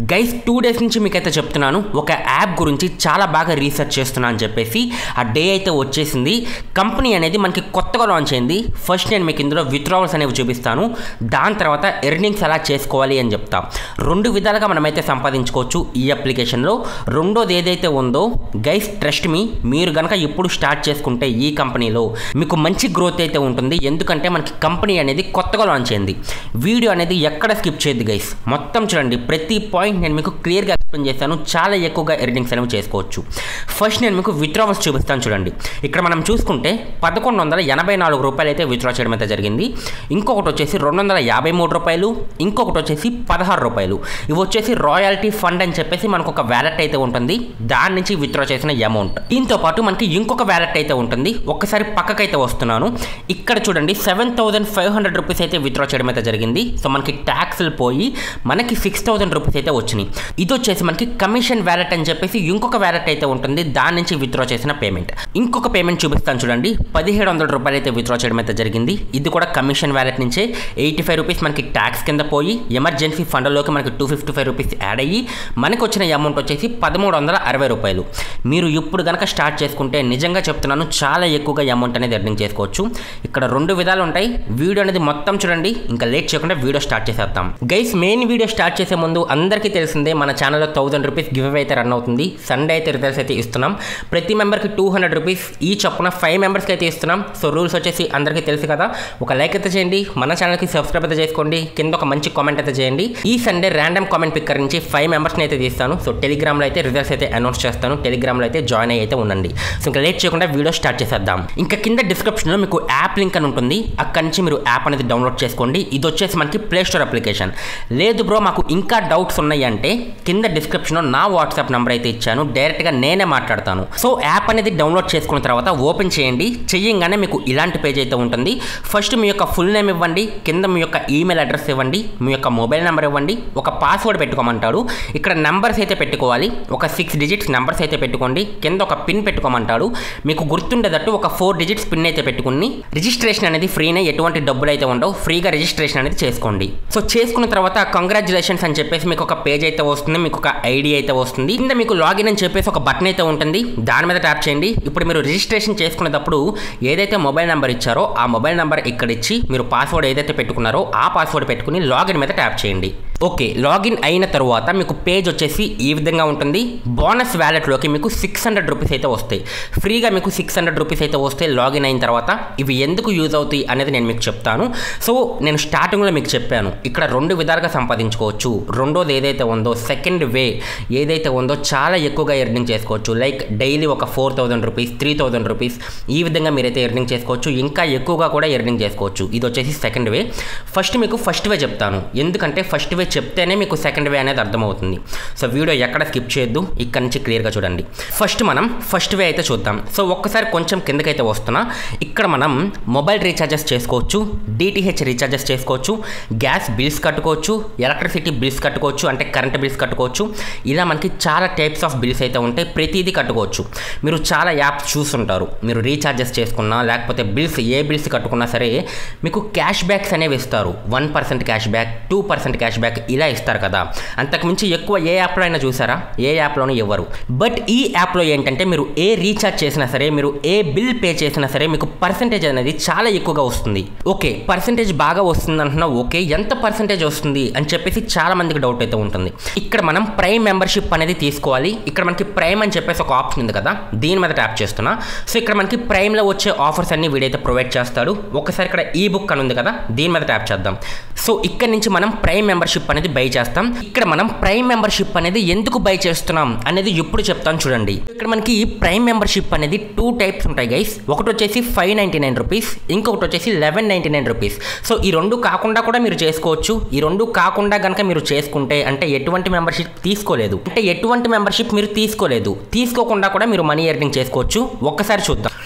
guys two days నుంచి మీకైతే చెప్తున్నాను ఒక యాప్ గురించి చాలా బాగా రీసెర్చ్ చేస్తున్నా అని చెప్పేసి ఆ డే అయితే వచ్చేసింది కంపెనీ అనేది మనకి కొత్తగా లాంచ్ అయింది ఫస్ట్ నేను మీకు ఇందులో విత్డ్రావల్స్ అనేవి చూపిస్తాను దాని తర్వాత ఎర్నింగ్స్ ఎలా చేసుకోవాలి అని చెప్తా రెండు విధాలుగా మనమైతే సంపాదించుకోవచ్చు ఈ అప్లికేషన్లో రెండోది ఏదైతే ఉందో గైస్ ట్రస్ట్ మీ మీరు కనుక ఇప్పుడు స్టార్ట్ చేసుకుంటే ఈ కంపెనీలో మీకు మంచి గ్రోత్ అయితే ఉంటుంది ఎందుకంటే మనకి కంపెనీ అనేది కొత్తగా లాంచ్ అయింది వీడియో అనేది ఎక్కడ స్కిప్ చేయద్దు గైస్ మొత్తం చూడండి ప్రతి పాయింట్ నేను మీకు క్లియర్గా ఎక్స్ప్లెయిన్ చేస్తాను చాలా ఎక్కువగా ఎర్నింగ్స్ అనేవి చేసుకోవచ్చు ఫస్ట్ నేను మీకు విత్డ్రావల్స్ చూపిస్తాను చూడండి ఇక్కడ మనం చూసుకుంటే పదకొండు వందల ఎనభై నాలుగు రూపాయలు అయితే విత్డ్రా చేయడం అయితే జరిగింది ఇంకొకటి వచ్చేసి రెండు వందల యాభై మూడు రూపాయలు ఇంకొకటి వచ్చేసి పదహారు రూపాయలు ఇవి వచ్చేసి రాయల్టీ ఫండ్ అని చెప్పేసి మనకు ఒక వ్యాలెట్ అయితే ఉంటుంది దాని నుంచి విత్డ్రా చేసిన అమౌంట్ దీంతో పాటు మనకి ఇంకొక వ్యాలెట్ అయితే ఉంటుంది ఒక్కసారి పక్కకైతే వస్తున్నాను ఇక్కడ చూడండి seven thousand five hundred rupees అయితే విత్డ్రా చేయడం అయితే జరిగింది సో మనకి ట్యాక్స్లు పోయి మనకి సిక్స్ థౌసండ్ రూపీస్ అయితే వచ్చినాయి ఇది వచ్చేసి మనకి కమిషన్ వ్యాలెట్ అని చెప్పేసి ఇంకొక వ్యాలెట్ అయితే ఉంటుంది దాని నుంచి విత్డ్రా చేసిన పేమెంట్ ఇంకొక పేమెంట్ చూపిస్తాను చూడండి పదిహేడు వందల రూపాయలు అయితే విత్డ్రా చేయడం అయితే జరిగింది ఇది కూడా కమిషన్ వ్యాలెట్ నుంచే ఎయిటీ ఫైవ్ రూపీస్ మనకి ట్యాక్స్ కింద పోయి ఎమర్జెన్సీ ఫండ్లోకి మనకి two fifty five rupees add అయ్యి మనకి వచ్చిన అమౌంట్ వచ్చేసి పదమూడు వందల అరవై రూపాయలు మీరు ఇప్పుడు కనుక స్టార్ట్ చేసుకుంటే నిజంగా చెప్తున్నాను చాలా ఎక్కువగా అమౌంట్ అనేది ఎర్నింగ్ చేసుకోవచ్చు ఇక్కడ రెండు విధాలు ఉంటాయి వీడియో అనేది మొత్తం చూడండి ఇంకా లేట్ చేయకుండా వీడియో స్టార్ట్ చేసేద్దాం గైస్ మెయిన్ వీడియో స్టార్ట్ చేసే ముందు అందరికీ తెలిసిందే మన ఛానల్లో థౌసండ్ రూపీస్ గివ్ అవే అయితే రన్ అవుతుంది సండే అయితే రిజల్ట్స్ అయితే ఇస్తున్నాం ప్రతి మెంబర్కి టూ హండ్రెడ్ రూపీస్ ఈ చొప్పున ఫైవ్ మెంబర్స్కి అయితే ఇస్తున్నాం సో రూల్స్ వచ్చేసి అందరికీ తెలుసు కదా ఒక లైక్ అయితే చేయండి మన ఛానల్కి సబ్స్క్రైబ్ అయితే చేసుకోండి కింద ఒక మంచి కామెంట్ అయితే చేయండి ఈ సండే ర్యాండమ్ కామెంట్ పిక్కర్ నుంచి ఫైవ్ మెంబర్స్ని అయితే తీస్తాను సో టెలిగ్రామ్లో అయితే రిజల్ట్స్ అయితే అనౌన్స్ చేస్తాను టెలిగ్రామ్లో అయితే జాయిన్ అయ్యి అయితే ఉండండి సో ఇంకా లేట్ చేయకుండా వీడియో స్టార్ట్ చేసేద్దాం ఇంకా కింద డిస్క్రిప్షన్లో మీకు యాప్ లింక్ అని ఉంటుంది అక్కడి నుంచి మీరు యాప్ అనేది డౌన్లోడ్ చేసుకోండి ఇది వచ్చేసి మనకి ప్లే స్టోర్ అప్లికేషన్ లేదు బ్రో మాకు ఇంకా డౌట్స్ ఉన్నాయి అంటే కింద డిస్క్రిప్షన్లో నా వాట్సాప్ నెంబర్ అయితే ఇచ్చాను డైరెక్ట్గా నేనే మాట్లాడతాను సో యాప్ అనేది డౌన్లోడ్ చేసుకున్న తర్వాత ఓపెన్ చేయండి చెయ్యంగానే మీకు ఇలాంటి పేజ్ అయితే ఉంటుంది ఫస్ట్ మీ యొక్క ఫుల్ నేమ్ ఇవ్వండి కింద మీ యొక్క ఈమెయిల్ అడ్రస్ ఇవ్వండి మీ యొక్క మొబైల్ నెంబర్ ఇవ్వండి ఒక పాస్వర్డ్ పెట్టుకోమంటాడు ఇక్కడ నెంబర్స్ అయితే పెట్టుకోవాలి ఒక సిక్స్ డిజిట్స్ నెంబర్స్ అయితే పెట్టుకోండి కింద ఒక పిన్ పెట్టుకోమంటాడు మీకు గుర్తుండేటట్టు ఒక ఫోర్ డిజిట్స్ పిన్ అయితే పెట్టుకుని రిజిస్ట్రేషన్ అనేది ఫ్రీనే ఎటువంటి డబ్బులు అయితే ఉండవు ఫ్రీగా రిజిస్ట్రేషన్ అనేది చేసుకోండి సో చేసుకున్న తర్వాత కంగ్రాచులేషన్స్ అని చెప్పేసి మీకు ఒక పేజ్ అయితే వస్తుంది మీకు ఒక ఐడి అయితే వస్తుంది కింద మీకు లాగిన్ అని చెప్పేసి ఒక బటన్ అయితే ఉంటుంది దాని మీద ట్యాప్ చేయండి ఇప్పుడు మీరు రిజిస్ట్రేషన్ చేసుకునేటప్పుడు ఏదైతే మొబైల్ నెంబర్ ఇచ్చారో ఆ మొబైల్ నెంబర్ ఇక్కడ ఇచ్చి మీరు పాస్వర్డ్ ఏదైతే పెట్టుకున్నారో ఆ పాస్వర్డ్ పెట్టుకుని లాగిన్ మీద ట్యాప్ చేయండి ఓకే లాగిన్ అయిన తర్వాత మీకు పేజ్ వచ్చేసి ఈ విధంగా ఉంటుంది బోనస్ వ్యాలెట్లోకి మీకు సిక్స్ హండ్రెడ్ రూపీస్ అయితే వస్తాయి ఫ్రీగా మీకు సిక్స్ హండ్రెడ్ రూపీస్ అయితే వస్తాయి లాగిన్ అయిన తర్వాత ఇవి ఎందుకు యూజ్ అవుతాయి అనేది నేను మీకు చెప్తాను సో నేను స్టార్టింగ్లో మీకు చెప్పాను ఇక్కడ రెండు విధాలుగా సంపాదించుకోవచ్చు రెండోది ఏదైతే ఉందో సెకండ్ వే ఏదైతే ఉందో చాలా ఎక్కువగా ఎర్నింగ్ చేసుకోవచ్చు లైక్ డైలీ ఒక four thousand rupees three thousand rupees ఈ విధంగా మీరైతే ఎర్నింగ్ చేసుకోవచ్చు ఇంకా ఎక్కువగా కూడా ఎర్నింగ్ చేసుకోవచ్చు ఇది వచ్చేసి సెకండ్ వే ఫస్ట్ మీకు ఫస్ట్ వే చెప్తాను ఎందుకంటే ఫస్ట్ వే చెప్తేనే మీకు సెకండ్ వే అనేది అర్థమవుతుంది సో వీడియో ఎక్కడ స్కిప్ చేయొద్దు ఇక్కడ నుంచి క్లియర్గా చూడండి ఫస్ట్ మనం ఫస్ట్ వే అయితే చూద్దాం సో ఒక్కసారి కొంచెం కిందకైతే వస్తున్నా ఇక్కడ మనం మొబైల్ రీఛార్జెస్ చేసుకోవచ్చు డిటిహెచ్ రీఛార్జెస్ చేసుకోవచ్చు గ్యాస్ బిల్స్ కట్టుకోవచ్చు ఎలక్ట్రిసిటీ బిల్స్ కట్టుకోవచ్చు అంటే కరెంట్ బిల్స్ కట్టుకోవచ్చు ఇలా మనకి చాలా టైప్స్ ఆఫ్ బిల్స్ అయితే ఉంటాయి ప్రతిదీ కట్టుకోవచ్చు మీరు చాలా యాప్స్ చూస్తుంటారు మీరు రీఛార్జెస్ చేసుకున్నా లేకపోతే బిల్స్ ఏ బిల్స్ కట్టుకున్నా సరే మీకు క్యాష్ బ్యాక్స్ అనేవి ఇస్తారు one percent cash back two percent cash back ఇలా ఇస్తారు కదా అంతకుమించి ఎక్కువ ఏ యాప్లో అయినా చూసారా ఏ యాప్లోనూ ఇవ్వరు బట్ ఈ యాప్లో ఏంటంటే మీరు ఏ రీఛార్జ్ చేసినా సరే మీరు ఏ బిల్ పే చేసినా సరే మీకు పర్సెంటేజ్ అనేది చాలా ఎక్కువగా వస్తుంది ఓకే పర్సెంటేజ్ బాగా వస్తుంది అంటున్నా ఓకే ఎంత పర్సెంటేజ్ వస్తుంది అని చెప్పేసి చాలా మందికి డౌట్ అయితే ఉంటుంది ఇక్కడ మనం ప్రైమ్ మెంబర్షిప్ అనేది తీసుకోవాలి ఇక్కడ మనకి ప్రైమ్ అని చెప్పేసి ఒక ఆప్షన్ ఉంది కదా దీని మీద ట్యాప్ చేస్తున్నా సో ఇక్కడ మనకి ప్రైమ్లో వచ్చే ఆఫర్స్ అన్ని వీడైతే ప్రొవైడ్ చేస్తాడు ఒకసారి ఇక్కడ ఈ బుక్ అని ఉంది కదా దీని మీద ట్యాప్ చేద్దాం సో ఇక్కడ నుంచి మనం ప్రైమ్ మెంబర్షిప్ అనేది బై చేస్తాం ఇక్కడ మనం ప్రైమ్ మెంబర్షిప్ అనేది ఎందుకు బై చేస్తున్నాం అనేది ఎప్పుడు చెప్తాను చూడండి ఇక్కడ మనకి ప్రైమ్ మెంబర్షిప్ అనేది టూ టైప్స్ ఉంటాయి గైస్ ఒకటి వచ్చేసి ఫైవ్ నైంటీ నైన్ రూపీస్ ఇంకొకటి వచ్చేసి eleven ninety nine rupees so ఈ రెండు కాకుండా కూడా మీరు చేసుకోవచ్చు ఈ రెండు కాకుండా కనుక మీరు చేసుకుంటే అంటే ఎటువంటి మెంబర్షిప్ తీసుకోలేదు అంటే ఎటువంటి మెంబర్షిప్ మీరు తీసుకోలేదు తీసుకోకుండా కూడా మీరు మనీ ఎర్నింగ్ చేసుకోవచ్చు ఒక్కసారి చూద్దాం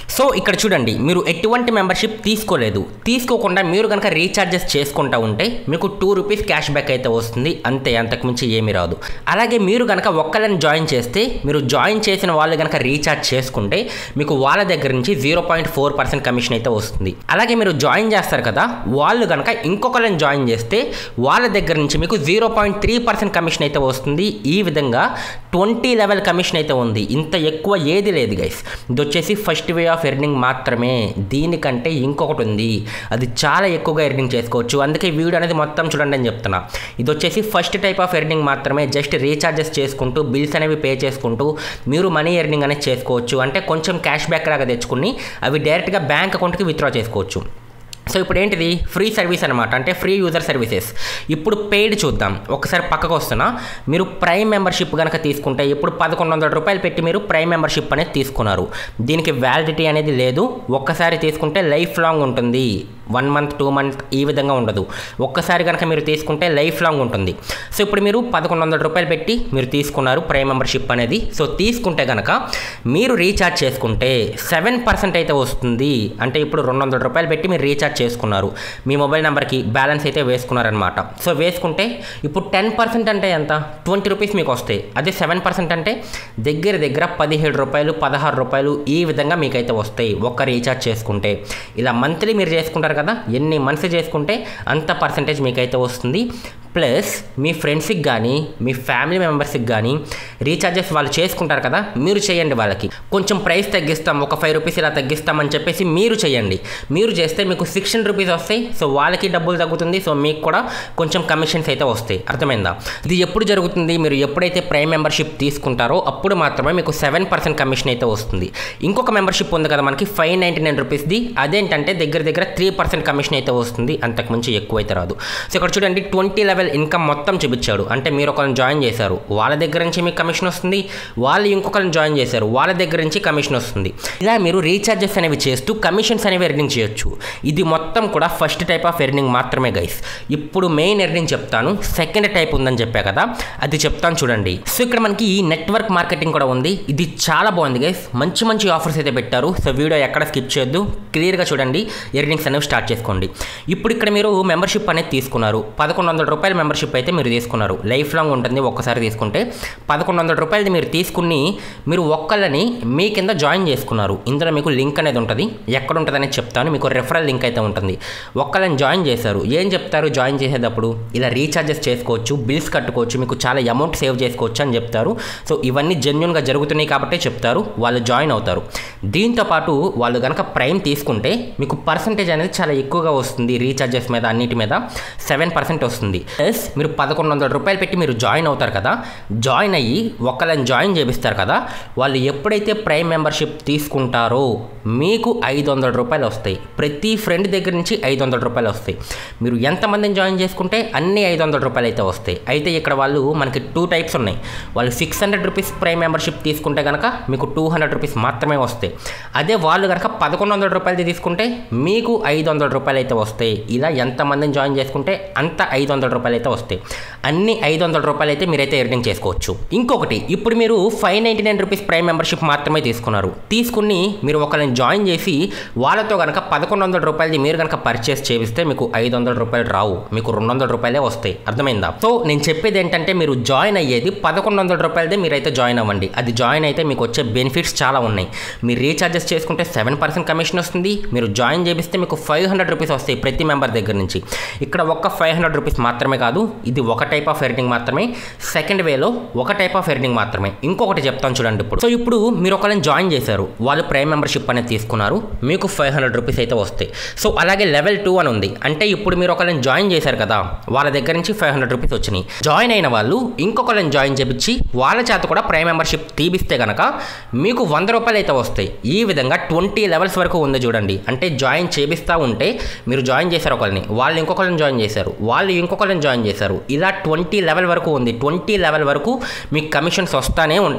సో ఇక్కడ చూడండి మీరు ఎటువంటి మెంబర్షిప్ తీసుకోలేదు తీసుకోకుండా మీరు కనుక రీఛార్జెస్ చేసుకుంటా ఉంటే మీకు టూ రూపీస్ క్యాష్ బ్యాక్ అయితే వస్తుంది అంతే అంతకుమించి ఏమీ రాదు అలాగే మీరు కనుక ఒక్కళ్ళని జాయిన్ చేస్తే మీరు జాయిన్ చేసిన వాళ్ళు కనుక రీఛార్జ్ చేసుకుంటే మీకు వాళ్ళ దగ్గర నుంచి zero point four percent commission అయితే వస్తుంది అలాగే మీరు జాయిన్ చేస్తారు కదా వాళ్ళు కనుక ఇంకొకళ్ళని జాయిన్ చేస్తే వాళ్ళ దగ్గర నుంచి మీకు zero point three percent commission అయితే వస్తుంది ఈ విధంగా ట్వంటీ లెవెల్ కమిషన్ అయితే ఉంది ఇంత ఎక్కువ ఏది లేదు గైస్ ఇది వచ్చేసి ఫస్ట్ వే ఆఫ్ ఎర్నింగ్ మాత్రమే దీనికంటే ఇంకొకటి ఉంది అది చాలా ఎక్కువగా ఎర్నింగ్ చేసుకోవచ్చు అందుకే ఈ వీడియో అనేది మొత్తం చూడండి అని చెప్తున్నా ఇది వచ్చేసి ఫస్ట్ టైప్ ఆఫ్ ఎర్నింగ్ మాత్రమే జస్ట్ రీఛార్జెస్ చేసుకుంటూ బిల్స్ అనేవి పే చేసుకుంటూ మీరు మనీ ఎర్నింగ్ అనేది చేసుకోవచ్చు అంటే కొంచెం క్యాష్ బ్యాక్ లాగా తెచ్చుకుని అవి డైరెక్ట్గా బ్యాంక్ అకౌంట్కి విత్డ్రా చేసుకోవచ్చు సో ఇప్పుడు ఏంటిది ఫ్రీ సర్వీస్ అనమాట అంటే ఫ్రీ యూజర్ సర్వీసెస్ ఇప్పుడు పెయిడ్ చూద్దాం ఒకసారి పక్కకు వస్తున్నా మీరు ప్రైమ్ మెంబర్షిప్ కనుక తీసుకుంటే ఇప్పుడు పదకొండు వందల రూపాయలు పెట్టి మీరు ప్రైమ్ మెంబర్షిప్ అనేది తీసుకున్నారు దీనికి వ్యాలిడిటీ అనేది లేదు ఒక్కసారి తీసుకుంటే లైఫ్ లాంగ్ ఉంటుంది వన్ మంత్ టూ మంత్ ఈ విధంగా ఉండదు ఒక్కసారి కనుక మీరు తీసుకుంటే లైఫ్ లాంగ్ ఉంటుంది సో ఇప్పుడు మీరు పదకొండు వందల రూపాయలు పెట్టి మీరు తీసుకున్నారు ప్రైమ్ మెంబర్షిప్ అనేది సో తీసుకుంటే కనుక మీరు రీఛార్జ్ చేసుకుంటే సెవెన్ పర్సెంట్ అయితే వస్తుంది అంటే ఇప్పుడు రెండు వందల రూపాయలు పెట్టి మీరు రీఛార్జ్ చేసుకున్నారు మీ మొబైల్ నెంబర్కి బ్యాలెన్స్ అయితే వేసుకున్నారనమాట సో వేసుకుంటే ఇప్పుడు టెన్ పర్సెంట్ అంటే ఎంత ట్వంటీ రూపీస్ మీకు వస్తాయి అదే సెవెన్ పర్సెంట్ అంటే దగ్గర దగ్గర పదిహేడు రూపాయలు పదహారు రూపాయలు ఈ విధంగా మీకైతే వస్తాయి ఒక్క రీఛార్జ్ చేసుకుంటే ఇలా మంత్లీ మీరు చేసుకుంటారు కదా ఎన్ని మంత్స్ చేసుకుంటే అంత పర్సంటేజ్ మీకైతే వస్తుంది ప్లస్ మీ ఫ్రెండ్స్కి కానీ మీ ఫ్యామిలీ మెంబర్స్కి కానీ రీఛార్జెస్ వాళ్ళు చేసుకుంటారు కదా మీరు చేయండి వాళ్ళకి కొంచెం ప్రైస్ తగ్గిస్తాం ఒక ఫైవ్ రూపీస్ ఇలా తగ్గిస్తామని చెప్పేసి మీరు చేయండి మీరు చేస్తే మీకు సిక్స్టీన్ రూపీస్ వస్తాయి సో వాళ్ళకి డబ్బులు తగ్గుతుంది సో మీకు కూడా కొంచెం కమిషన్స్ అయితే వస్తాయి అర్థమైందా ఇది ఎప్పుడు జరుగుతుంది మీరు ఎప్పుడైతే ప్రైమ్ మెంబర్షిప్ తీసుకుంటారో అప్పుడు మాత్రమే మీకు సెవెన్ పర్సెంట్ కమిషన్ అయితే వస్తుంది ఇంకొక మెంబర్షిప్ ఉంది కదా మనకి ఫైవ్ నైంటీ నైన్ రూపీస్ది అదేంటంటే దగ్గర దగ్గర త్రీ పర్సెంట్ కమిషన్ అయితే వస్తుంది అంతకుమించి ఎక్కువ అయితే రాదు సో ఇక్కడ చూడండి ట్వంటీ లెవెల్ ఇన్కమ్ మొత్తం చూపించాడు అంటే మీరు ఒకరిని జాయిన్ చేశారు వాళ్ళ దగ్గర నుంచి మీకు కమిషన్ వస్తుంది వాళ్ళు ఇంకొకరిని జాయిన్ చేశారు వాళ్ళ దగ్గర నుంచి కమిషన్ వస్తుంది ఇలా మీరు రీఛార్జెస్ అనేవి చేస్తూ కమిషన్స్ అనేవి ఎర్నింగ్ చేయొచ్చు ఇది మొత్తం కూడా ఫస్ట్ టైప్ ఆఫ్ ఎర్నింగ్ మాత్రమే గైస్ ఇప్పుడు మెయిన్ ఎర్నింగ్ చెప్తాను సెకండ్ టైప్ ఉందని చెప్పా కదా అది చెప్తాను చూడండి సో ఇక్కడ మనకి ఈ నెట్వర్క్ మార్కెటింగ్ కూడా ఉంది ఇది చాలా బాగుంది గైస్ మంచి మంచి ఆఫర్స్ అయితే పెట్టారు సో వీడియో ఎక్కడ స్కిప్ చేయొద్దు క్లియర్గా చూడండి ఎర్నింగ్స్ అనేవి స్టార్ట్ చేసుకోండి ఇప్పుడు ఇక్కడ మీరు మెంబర్షిప్ అనేది తీసుకున్నారు పదకొండు వందల రూపాయల మెంబర్షిప్ అయితే మీరు తీసుకున్నారు లైఫ్ లాంగ్ ఉంటుంది ఒక్కసారి తీసుకుంటే పదకొండు వందల రూపాయలది మీరు తీసుకుని మీరు ఒక్కళ్ళని మీ కింద జాయిన్ చేసుకున్నారు ఇందులో మీకు లింక్ అనేది ఉంటుంది ఎక్కడ ఉంటుంది అనేది చెప్తాను మీకు రెఫరల్ లింక్ అయితే ఉంటుంది ఒక్కళ్ళని జాయిన్ చేశారు ఏం చెప్తారు జాయిన్ చేసేటప్పుడు ఇలా రీఛార్జెస్ చేసుకోవచ్చు బిల్స్ కట్టుకోవచ్చు మీకు చాలా అమౌంట్ సేవ్ చేసుకోవచ్చు అని చెప్తారు సో ఇవన్నీ జెన్యున్గా జరుగుతున్నాయి కాబట్టే చెప్తారు వాళ్ళు జాయిన్ అవుతారు దీంతో పాటు వాళ్ళు కనుక ప్రైమ్ తీసుకుంటే మీకు పర్సంటేజ్ అనేది చాలా ఎక్కువగా వస్తుంది రీఛార్జెస్ మీద అన్నిటి మీద సెవెన్ పర్సెంట్ వస్తుంది ప్లస్ మీరు పదకొండు వందల రూపాయలు పెట్టి మీరు జాయిన్ అవుతారు కదా జాయిన్ అయ్యి ఒకళ్ళని జాయిన్ చేపిస్తారు కదా వాళ్ళు ఎప్పుడైతే ప్రైమ్ మెంబర్షిప్ తీసుకుంటారో మీకు ఐదు వందల రూపాయలు వస్తాయి ప్రతి ఫ్రెండ్ దగ్గర నుంచి ఐదు వందల రూపాయలు వస్తాయి మీరు ఎంతమందిని జాయిన్ చేసుకుంటే అన్ని ఐదు వందల రూపాయలు అయితే వస్తాయి అయితే ఇక్కడ వాళ్ళు మనకి టూ టైప్స్ ఉన్నాయి వాళ్ళు six hundred rupees prime membership తీసుకుంటే కనుక మీకు టూ హండ్రెడ్ రూపీస్ మాత్రమే వస్తాయి అదే వాళ్ళు కనుక పదకొండు వందల రూపాయలది తీసుకుంటే మీకు ఐదు వందల రూపాయలు అయితే వస్తాయి ఇలా ఎంతమందిని జాయిన్ చేసుకుంటే అంత ఐదు వందల రూపాయలు అయితే వస్తాయి అన్ని ఐదు వందల రూపాయలు అయితే మీరైతే ఎర్నింగ్ చేసుకోవచ్చు ఇంకొకటి ఇప్పుడు మీరు five ninety nine rupees prime membership మాత్రమే తీసుకున్నారు తీసుకుని మీరు ఒకరిని జాయిన్ చేసి వాళ్ళతో కనుక పదకొండు వందల రూపాయలది మీరు కనుక పర్చేస్ చేపిస్తే మీకు ఐదు వందల రూపాయలు రావు మీకు రెండు వందల రూపాయలే వస్తాయి అర్థమైందా సో నేను చెప్పేది ఏంటంటే మీరు జాయిన్ అయ్యేది పదకొండు వందల రూపాయలదే మీరైతే జాయిన్ అవ్వండి అది జాయిన్ అయితే మీకు వచ్చే బెనిఫిట్స్ చాలా ఉన్నాయి మీరు రీఛార్జెస్ చేసుకుంటే సెవెన్ పర్సెంట్ కమిషన్ వస్తుంది మీరు జాయిన్ చేపిస్తే మీకు ఫైవ్ హండ్రెడ్ రూపీస్ వస్తాయి ప్రతి మెంబర్ దగ్గర నుంచి ఇక్కడ ఒక్క ఫైవ్ హండ్రెడ్ రూపీస్ మాత్రమే కాదు ఇది ఒక టైప్ ఆఫ్ ఎర్నింగ్ మాత్రమే సెకండ్ వేలో ఒక టైప్ ఆఫ్ ఎర్నింగ్ మాత్రమే ఇంకొకటి చెప్తాను చూడండి ఇప్పుడు సో ఇప్పుడు మీరు ఒకరిని జాయిన్ చేశారు వాళ్ళు ప్రైమ్ మెంబర్షిప్ అనేది తీసుకున్నారు మీకు ఫైవ్ హండ్రెడ్ రూపీస్ అయితే వస్తాయి సో అలాగే లెవెల్ టూ అని ఉంది అంటే ఇప్పుడు మీరు ఒకరిని జాయిన్ చేశారు కదా వాళ్ళ దగ్గర నుంచి ఫైవ్ హండ్రెడ్ రూపీస్ వచ్చినాయి జాయిన్ అయిన వాళ్ళు ఇంకొకరిని జాయిన్ చేపించి వాళ్ళ చేత కూడా ప్రైమ్ మెంబర్షిప్ తీపిస్తే కనుక మీకు వంద రూపాయలు అయితే వస్తాయి ఈ విధంగా ట్వంటీ లెవెల్స్ వరకు ఉంది చూడండి అంటే జాయిన్ చేపిస్తూ ఉంటే మీరు జాయిన్ చేశారు ఒకరిని వాళ్ళు ఇంకొకరిని జాయిన్ చేశారు వాళ్ళు ఇంకొకరిని జాయిన్ చేశారు ఇలా ట్వంటీ లెవెల్ వరకు ఉంది ట్వంటీ లెవెల్ వరకు మీకు కమిషన్స్ వస్తానే ఉంటాయి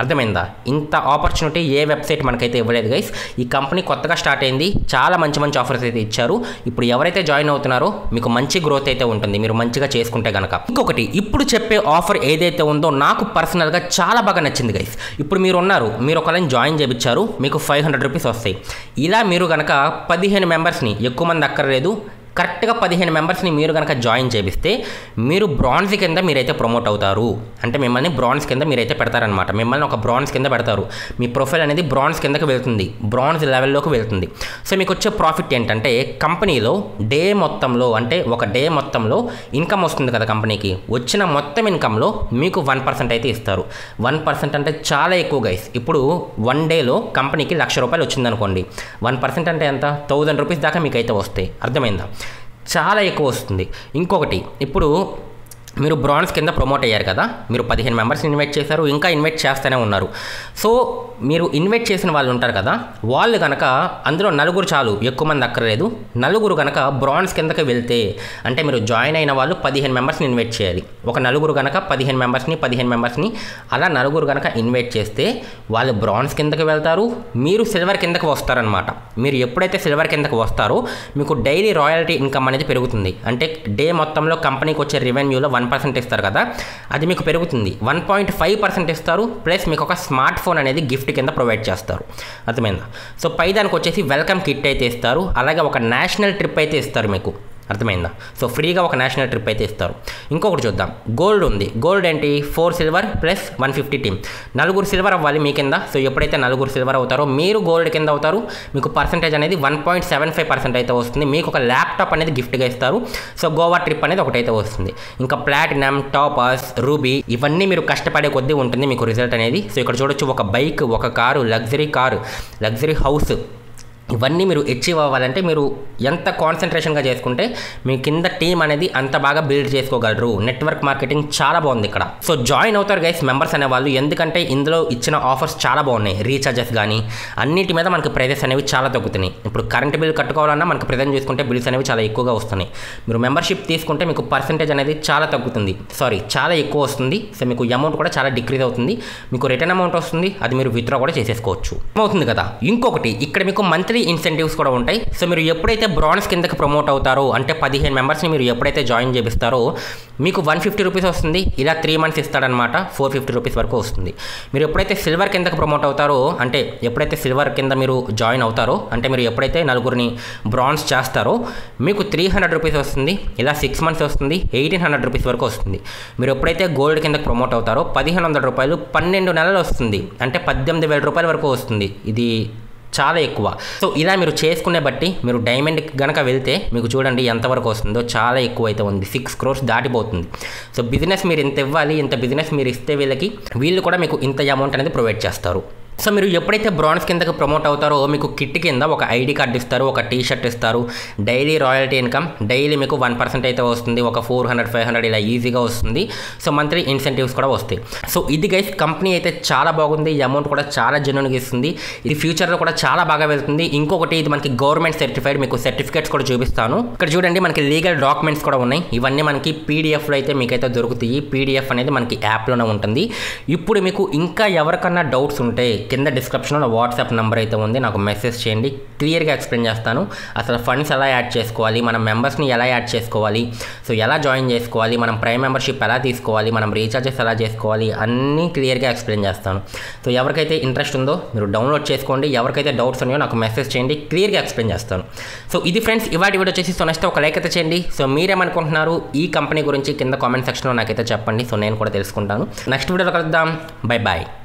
అర్థమైందా ఇంత ఆపర్చునిటీ ఏ వెబ్సైట్ మనకైతే ఇవ్వలేదు గైస్ ఈ కంపెనీ కొత్తగా స్టార్ట్ అయింది చాలా మంచి మంచి ఆఫర్స్ అయితే ఇచ్చారు ఇప్పుడు ఎవరైతే జాయిన్ అవుతున్నారో మీకు మంచి గ్రోత్ అయితే ఉంటుంది మీరు మంచిగా చేసుకుంటే గనక ఇంకొకటి ఇప్పుడు చెప్పే ఆఫర్ ఏదైతే ఉందో నాకు పర్సనల్గా చాలా బాగా నచ్చింది గైస్ ఇప్పుడు మీరు ఉన్నారు మీరు ఒకళ్ళని జాయిన్ చేయించారు మీకు ఫైవ్ హండ్రెడ్ రూపీస్ వస్తాయి ఇలా మీరు గనక పదిహేను మెంబర్స్ని ఎక్కువ మంది అక్కర్లేదు కరెక్ట్గా పదిహేను మెంబర్స్ని మీరు కనుక జాయిన్ చేపిస్తే మీరు బ్రాంజ్ కింద మీరైతే ప్రమోట్ అవుతారు అంటే మిమ్మల్ని బ్రాంజ్ కింద మీరైతే పెడతారనమాట మిమ్మల్ని ఒక బ్రాంజ్ కింద పెడతారు మీ ప్రొఫైల్ అనేది బ్రాంజ్ కిందకి వెళ్తుంది బ్రాంజ్ లెవెల్లోకి వెళ్తుంది సో మీకు వచ్చే ప్రాఫిట్ ఏంటంటే కంపెనీలో డే మొత్తంలో అంటే ఒక డే మొత్తంలో ఇన్కమ్ వస్తుంది కదా కంపెనీకి వచ్చిన మొత్తం ఇన్కంలో మీకు వన్ పర్సెంట్ అయితే ఇస్తారు వన్ పర్సెంట్ అంటే చాలా ఎక్కువ గైస్ ఇప్పుడు వన్ డేలో కంపెనీకి లక్ష రూపాయలు వచ్చిందనుకోండి వన్ పర్సెంట్ అంటే ఎంత థౌజండ్ రూపీస్ దాకా మీకు అయితే వస్తాయి అర్థమైందా చాలా ఎక్కువ వస్తుంది ఇంకొకటి ఇప్పుడు మీరు బ్రాంజ్ కింద ప్రమోట్ అయ్యారు కదా మీరు పదిహేను మెంబర్స్ ఇన్వైట్ చేశారు ఇంకా ఇన్వైట్ చేస్తూనే ఉన్నారు సో మీరు ఇన్వైట్ చేసిన వాళ్ళు ఉంటారు కదా వాళ్ళు కనుక అందులో నలుగురు చాలు ఎక్కువ మంది అక్కర్లేదు నలుగురు కనుక బ్రాంజ్ కిందకి వెళ్తే అంటే మీరు జాయిన్ అయిన వాళ్ళు పదిహేను మెంబర్స్ని ఇన్వైట్ చేయాలి ఒక నలుగురు కనుక పదిహేను మెంబర్స్ని పదిహేను మెంబర్స్ని అలా నలుగురు కనుక ఇన్వైట్ చేస్తే వాళ్ళు బ్రాంజ్ కిందకి వెళ్తారు మీరు సిల్వర్ కిందకి వస్తారనమాట మీరు ఎప్పుడైతే సిల్వర్ కిందకి వస్తారో మీకు డైలీ రాయల్టీ ఇన్కమ్ అనేది పెరుగుతుంది అంటే డే మొత్తంలో కంపెనీకి వచ్చే రెవెన్యూలో వన్ పర్సెంట్ ఇస్తారు కదా అది మీకు పెరుగుతుంది వన్ పాయింట్ ఫైవ్ పర్సెంట్ ఇస్తారు ప్లస్ మీకు ఒక స్మార్ట్ ఫోన్ అనేది గిఫ్ట్ కింద ప్రొవైడ్ చేస్తారు అర్థమైందా సో పై దానికి వచ్చేసి వెల్కమ్ కిట్ అయితే ఇస్తారు అలాగే ఒక నేషనల్ ట్రిప్ అయితే ఇస్తారు మీకు అర్థమైందా సో ఫ్రీగా ఒక నేషనల్ ట్రిప్ అయితే ఇస్తారు ఇంకొకటి చూద్దాం గోల్డ్ ఉంది గోల్డ్ ఏంటి four silver plus one fifty team నలుగురు సిల్వర్ అవ్వాలి మీ కింద సో ఎప్పుడైతే నలుగురు సిల్వర్ అవుతారో మీరు గోల్డ్ కింద అవుతారు మీకు పర్సంటేజ్ అనేది one point seven five percent అయితే వస్తుంది మీకు ఒక ల్యాప్టాప్ అనేది గిఫ్ట్గా ఇస్తారు సో గోవా ట్రిప్ అనేది ఒకటైతే వస్తుంది ఇంకా ప్లాటినం టాపర్స్ రూబీ ఇవన్నీ మీరు కష్టపడే కొద్దీ ఉంటుంది మీకు రిజల్ట్ అనేది సో ఇక్కడ చూడొచ్చు ఒక బైక్ ఒక car luxury car luxury house ఇవన్నీ మీరు అచీవ్ అవ్వాలంటే మీరు ఎంత కాన్సన్ట్రేషన్గా చేసుకుంటే మీ కింద టీం అనేది అంత బాగా బిల్డ్ చేసుకోగలరు నెట్వర్క్ మార్కెటింగ్ చాలా బాగుంది ఇక్కడ సో జాయిన్ అవుతారు గైస్ మెంబర్స్ అనేవాళ్ళు ఎందుకంటే ఇందులో ఇచ్చిన ఆఫర్స్ చాలా బాగున్నాయి రీఛార్జెస్ కానీ అన్నిటి మీద మనకి ప్రైజెస్ అనేవి చాలా తగ్గుతున్నాయి ఇప్పుడు కరెంట్ బిల్ కట్టుకోవాలన్నా మనకి ప్రజెంట్ చూసుకుంటే బిల్స్ అనేవి చాలా ఎక్కువగా వస్తున్నాయి మీరు మెంబర్షిప్ తీసుకుంటే మీకు పర్సెంటేజ్ అనేది చాలా తగ్గుతుంది సారీ చాలా ఎక్కువ వస్తుంది సో మీకు అమౌంట్ కూడా చాలా డిక్రీజ్ అవుతుంది మీకు రిటర్న్ అమౌంట్ వస్తుంది అది మీరు విత్డ్రా కూడా చేసేసుకోవచ్చు అవుతుంది కదా ఇంకొకటి ఇక్కడ మీకు మంత్లీ ఇన్సెంటివ్స్ కూడా ఉంటాయి సో మీరు ఎప్పుడైతే బ్రాంజ్ కిందకి ప్రమోట్ అవుతారో అంటే పదిహేను మెంబర్స్ని మీరు ఎప్పుడైతే జాయిన్ చేపిస్తారో మీకు వన్ ఫిఫ్టీ రూపీస్ వస్తుంది ఇలా త్రీ మంత్స్ ఇస్తాడనమాట ఫోర్ ఫిఫ్టీ రూపీస్ వరకు వస్తుంది మీరు ఎప్పుడైతే సిల్వర్ కిందకి ప్రమోట్ అవుతారో అంటే ఎప్పుడైతే సిల్వర్ కింద మీరు జాయిన్ అవుతారో అంటే మీరు ఎప్పుడైతే నలుగురిని బ్రాంజ్ చేస్తారో మీకు త్రీ హండ్రెడ్ రూపీస్ వస్తుంది ఇలా సిక్స్ మంత్స్ వస్తుంది ఎయిటీన్ హండ్రెడ్ రూపీస్ వరకు వస్తుంది మీరు ఎప్పుడైతే గోల్డ్ కిందకి ప్రమోట్ అవుతారో పదిహేను వందల రూపాయలు పన్నెండు నెలలు వస్తుంది అంటే పద్దెనిమిది వేల రూపాయల వరకు వస్తుంది ఇది చాలా ఎక్కువ సో ఇలా మీరు చేసుకునే బట్టి మీరు డైమండ్ గనక వెళ్తే మీకు చూడండి ఎంతవరకు వస్తుందో చాలా ఎక్కువ అయితే ఉంది సిక్స్ క్రోర్స్ దాటిపోతుంది సో బిజినెస్ మీరు ఇంత ఇవ్వాలి ఇంత బిజినెస్ మీరు ఇస్తే వీళ్ళకి వీళ్ళు కూడా మీకు ఇంత అమౌంట్ అనేది ప్రొవైడ్ చేస్తారు సో మీరు ఎప్పుడైతే బ్రాంజ్ కిందకి ప్రమోట్ అవుతారో మీకు కిట్ కింద ఒక ఐడి కార్డు ఇస్తారు ఒక టీ షర్ట్ ఇస్తారు డైలీ రాయల్టీ ఇన్కమ్ డైలీ మీకు వన్ పర్సెంట్ అయితే వస్తుంది ఒక ఫోర్ హండ్రెడ్ ఫైవ్ హండ్రెడ్ ఇలా ఈజీగా వస్తుంది సో మంత్లీ ఇన్సెంటివ్స్ కూడా వస్తాయి సో ఇది గైస్ కంపెనీ అయితే చాలా బాగుంది ఈ అమౌంట్ కూడా చాలా జెన్యున్గా ఇస్తుంది ఇది ఫ్యూచర్లో కూడా చాలా బాగా వెళ్తుంది ఇంకొకటి ఇది మనకి గవర్నమెంట్ సర్టిఫైడ్ మీకు సర్టిఫికేట్స్ కూడా చూపిస్తాను ఇక్కడ చూడండి మనకి లీగల్ డాక్యుమెంట్స్ కూడా ఉన్నాయి ఇవన్నీ మనకి పీడిఎఫ్లో అయితే మీకైతే దొరుకుతాయి పీడిఎఫ్ అనేది మనకి యాప్లోనే ఉంటుంది ఇప్పుడు మీకు ఇంకా ఎవరికన్నా డౌట్స్ ఉంటే కింద డిస్క్రిప్షన్లో వాట్సాప్ నెంబర్ అయితే ఉంది నాకు మెసేజ్ చేయండి క్లియర్గా ఎక్స్ప్లెయిన్ చేస్తాను అసలు ఫండ్స్ ఎలా యాడ్ చేసుకోవాలి మన మెంబర్స్ని ఎలా యాడ్ చేసుకోవాలి సో ఎలా జాయిన్ చేసుకోవాలి మనం ప్రైమ్ మెంబర్షిప్ ఎలా తీసుకోవాలి మనం రీఛార్జెస్ ఎలా చేసుకోవాలి అన్నీ క్లియర్గా ఎక్స్ప్లెయిన్ చేస్తాను సో ఎవరికైతే ఇంట్రెస్ట్ ఉందో మీరు డౌన్లోడ్ చేసుకోండి ఎవరికైతే డౌట్స్ ఉన్నాయో నాకు మెసేజ్ చేయండి క్లియర్గా ఎక్స్ప్లెయిన్ చేస్తాను సో ఇది ఫ్రెండ్స్ ఇవాటి వీడియో వచ్చేసి సో నెక్స్ట్ ఒక లైక్ అయితే చేయండి సో మీరేమనుకుంటున్నారు ఈ కంపెనీ గురించి కింద కామెంట్ సెక్షన్లో నాకైతే చెప్పండి సో నేను కూడా తెలుసుకుంటాను నెక్స్ట్ వీడియోలో కలుద్దాం బై బాయ్